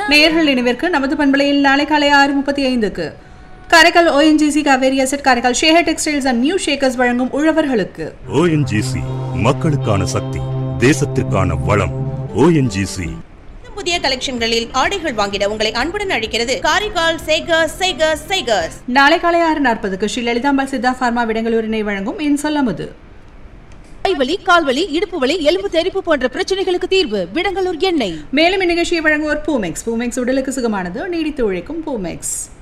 நேயர்கள் நினைவிற்கு நமது பண்பலையில் நாளை காலை ஆறு முப்பத்தி ஐந்துக்கு Karaikal ONGC Kaveri asset Karaikal Shehar textiles and new shakers வழங்கும் உழவர்களுக்கு ஓஎன்ஜிசி மக்களுக்கான சக்தி தேசத்திற்கான வளம் ஓஎன்ஜிசி புதிய கலெக்ஷன்களில் ஆடைகள் வாங்கிட உங்களை அன்புடன் அழைக்கிறது காரைக்கால் சேகர்ஸ் சேகர்ஸ் சேகர்ஸ் நாளை காலை ஆறு நாற்பதுக்கு ஸ்ரீ லலிதாம்பாள் சித்தா பார்மா விடங்களூரினை வழங்கும் இன்சொல்லமுது கைவலி கால்வலி இடுப்பு வலி எலும்பு தெறிப்பு போன்ற பிரச்சனைகளுக்கு தீர்வு விடங்கலூர் எண்ணெய் மேலும் இந்நிகழ்ச்சியை வழங்குவோர் பூமெக்ஸ் பூமெக்ஸ் உடலுக்கு சுகமானது நீடித்து உழைக்கும் பூமெக்ஸ்